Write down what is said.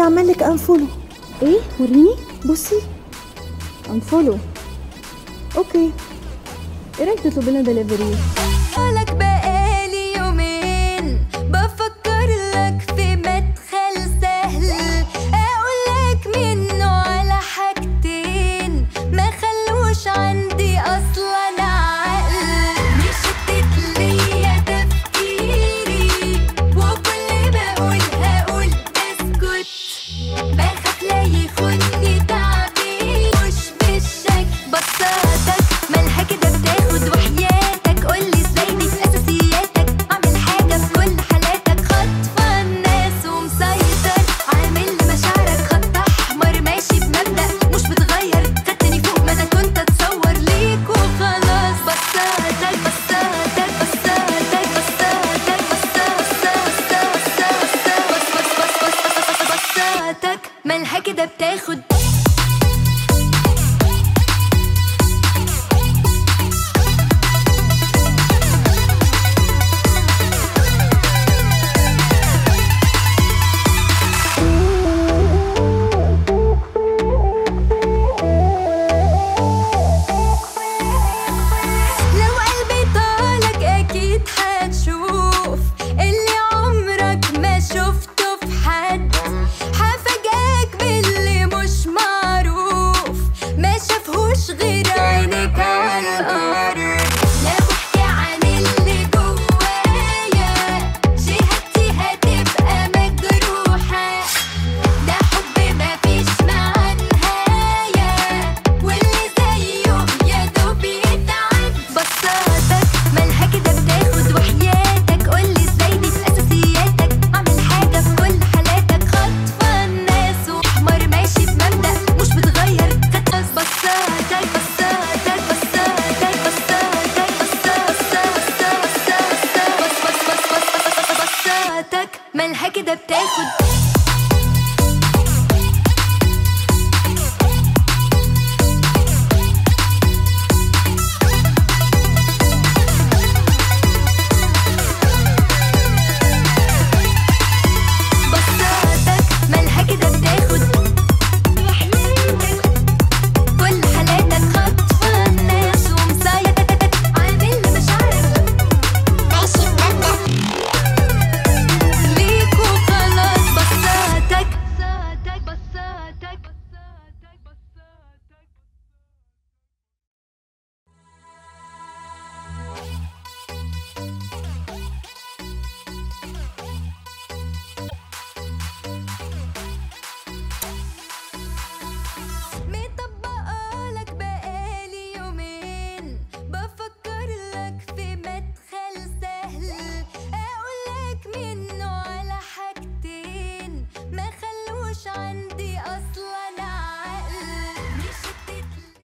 عمل لك انفولو ايه وريني بصي انفولو اوكي ايه رايك تطلب لنا دليفري لك بقالي يومين بفكر لك في مدخل سهل اقول لك منه على حاجتين ما خلوش عندي اصلا عقل مشتت ليا تفكيري وكل ما اقول هقول اسكت بخاف لا يخوني تعبير مش بالشك بصاتك مالها كده بتاخد وحياتك قولي ازاي دي في اساسياتك اعمل حاجه في كل حالاتك خاطفه الناس ومسيطر عامل لمشاعرك خط احمر ماشي بمبدا مش بتغير خدتني فوق ما انا كنت اتصور ليك وخلاص بصاتك بصاتك بصاتك بصاتك بصاتك بصاتك مالها كده بتاخد لو قلبي طالك اكيد هتشوف اللي عمرك ما شفته في حد هفاجئك باللي مش معروف ما شافهوش غير عينك على الارض لا بحكي عن اللي جوايا شهادتي هتبقى مجروحه ده حب مفيش معاه نهاية واللي زيه يا دوب يتعب بصاتك مالها كده بتاخد وحياتك قولي ازاي دي في اساسياتك اعمل حاجة في كل حالاتك خاطفة الناس واحمر ماشي بمبدأ مش بتغير خلاص بصاتك بصاتك بصاتك بصاتك بصاتك بصاتك مالها كده بتاخد